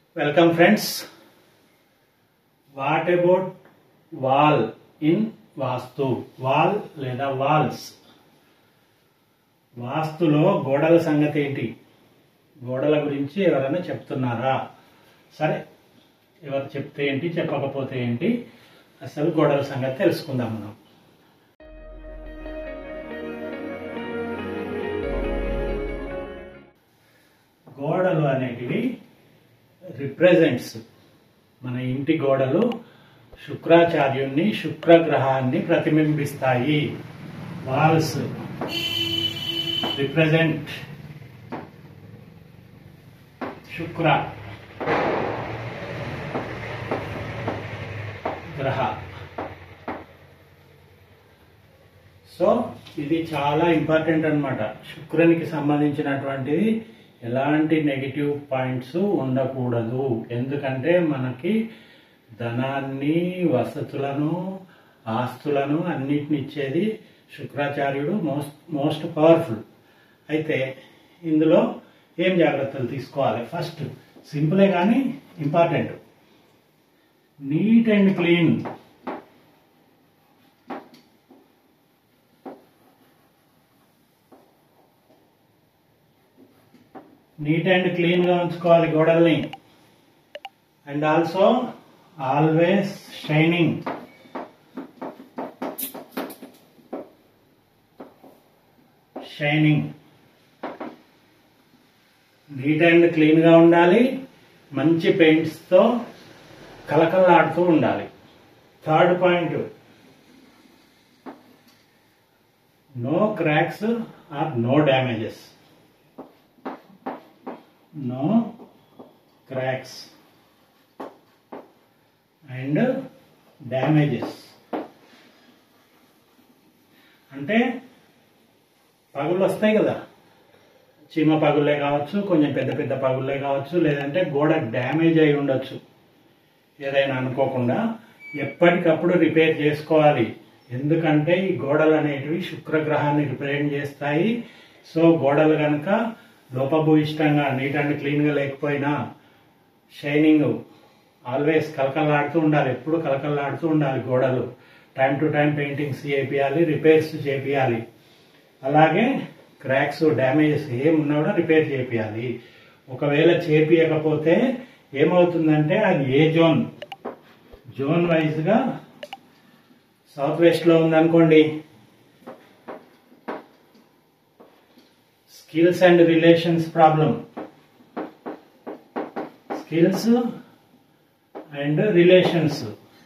welcome friends what about wall in vastu wall లేదా walls వాస్తులో గోడల సంగతి ఏంటి గోడల గురించి ఎవరైనా చెప్తున్నారా సరే ఎవరు చెప్తే ఏంటి చెప్పకపోతే ఏంటి అసలు గోడల సంగతి తెలుసుకుందాం మనం గోడలు అనేటివి రిప్రజెంట్స్ మన ఇంటి గోడలు శుక్రాచార్యుణ్ణి శుక్రగ్రహాన్ని ప్రతిబింబిస్తాయి వాల్స్ రిప్రజెంట్ శుక్ర గ్రహ సో ఇది చాలా ఇంపార్టెంట్ అన్నమాట శుక్రునికి సంబంధించినటువంటిది ఎలాంటి నెగిటివ్ పాయింట్స్ ఉండకూడదు ఎందుకంటే మనకి ధనాన్ని వసతులను ఆస్తులను అన్నిటిని ఇచ్చేది శుక్రాచార్యుడు మోస్ట్ మోస్ట్ పవర్ఫుల్ అయితే ఇందులో ఏం జాగ్రత్తలు తీసుకోవాలి ఫస్ట్ సింపులే కానీ important neat and clean neat and clean గా ఉంచుకోవాలి గోడల్ని and also always shining shining neat and clean గా ఉండాలి మంచి పెయింట్స్ తో కలకలాడుతూ ఉండాలి third point no cracks or no damages no cracks and damages అంటే పగుళ్ళు వస్తాయి కదా చీమ పగుళ్ళే కావచ్చు కొంచెం పెద్ద పెద్ద పగుళ్ళే కావచ్చు లేదంటే గోడ డ్యామేజ్ అయి ఉండొచ్చు ఏదైనా అనుకోకుండా ఎప్పటికప్పుడు రిపేర్ చేసుకోవాలి ఎందుకంటే ఈ గోడలు అనేటివి శుక్రగ్రహాన్ని రిప్రజెంట్ చేస్తాయి సో గోడలు కనుక లోపభూయిష్టంగా నీట్ అండ్ క్లీన్గా లేకపోయినా షైనింగ్ ఆల్వేస్ కలకలాడుతూ ఉండాలి ఎప్పుడు కలకలాడుతూ ఉండాలి గోడలు టైం టు టైం పెయింటింగ్స్ చేపియాలి రిపేర్స్ చేపియాలి అలాగే క్రాక్స్ డ్యామేజెస్ ఏం ఉన్నా కూడా రిపేర్ చేపియాలి ఒకవేళ చేపియకపోతే ఏమవుతుందంటే అది ఏ జోన్ జోన్ వైజ్గా సౌత్ వెస్ట్లో ఉందనుకోండి skills and relations problem skills and relations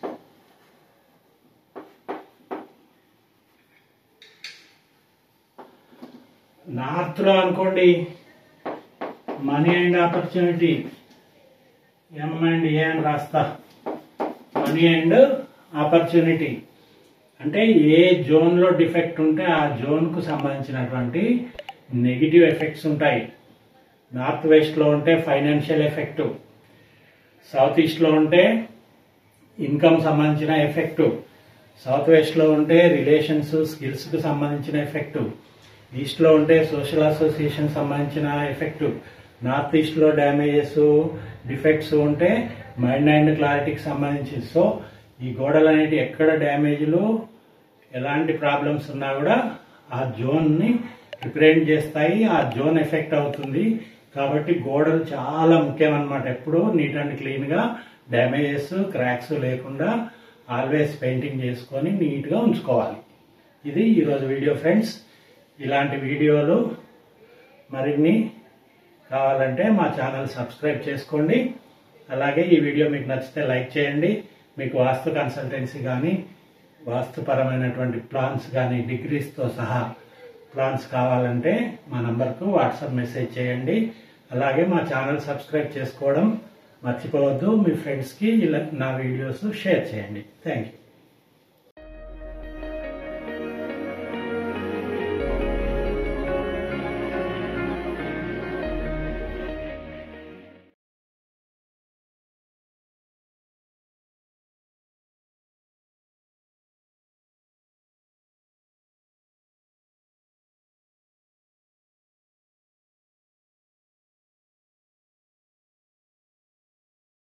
నార్త్లో అనుకోండి money and opportunity M and A అని రాస్తా మనీ అండ్ ఆపర్చునిటీ అంటే ఏ జోన్లో డిఫెక్ట్ ఉంటే ఆ జోన్కు సంబంధించినటువంటి నెగిటివ్ ఎఫెక్ట్స్ ఉంటాయి నార్త్ వెస్ట్లో ఉంటే ఫైనాన్షియల్ ఎఫెక్ట్ సౌత్ ఈస్ట్లో ఉంటే ఇన్కమ్ సంబంధించిన ఎఫెక్ట్ సౌత్ వెస్ట్లో ఉంటే రిలేషన్స్ స్కిల్స్కి సంబంధించిన ఎఫెక్ట్ ఈస్ట్లో ఉంటే సోషల్ అసోసియేషన్ సంబంధించిన ఎఫెక్ట్ నార్త్ ఈస్ట్లో డ్యామేజెస్ డిఫెక్ట్స్ ఉంటే మైండ్ అండ్ క్లారిటీకి సంబంధించి సో ఈ గోడలు అనేవి ఎక్కడ డ్యామేజ్లు ఎలాంటి ప్రాబ్లమ్స్ ఉన్నా కూడా ఆ జోన్ని రిప్రజెంట్ చేస్తాయి ఆ జోన్ ఎఫెక్ట్ అవుతుంది కాబట్టి గోడలు చాలా ముఖ్యం అనమాట ఎప్పుడు నీట్ అండ్ క్లీన్గా డ్యామేజెస్ క్రాక్స్ లేకుండా ఆల్వేస్ పెయింటింగ్ చేసుకొని నీట్గా ఉంచుకోవాలి ఇది ఈరోజు వీడియో ఫ్రెండ్స్ ఇలాంటి వీడియోలు మరిన్ని కావాలంటే మా ఛానల్ సబ్స్క్రైబ్ చేసుకోండి అలాగే ఈ వీడియో మీకు నచ్చితే లైక్ చేయండి మీకు వాస్తు కన్సల్టెన్సీ కానీ వాస్తుపరమైనటువంటి ప్లాన్స్ కానీ డిగ్రీస్తో సహా ప్లాన్స్ కావాలంటే మా నంబర్కు వాట్సాప్ మెసేజ్ చేయండి అలాగే మా ఛానల్ సబ్స్క్రైబ్ చేసుకోవడం మర్చిపోవద్దు మీ ఫ్రెండ్స్కి ఇలా నా వీడియోస్ షేర్ చేయండి థ్యాంక్ యూ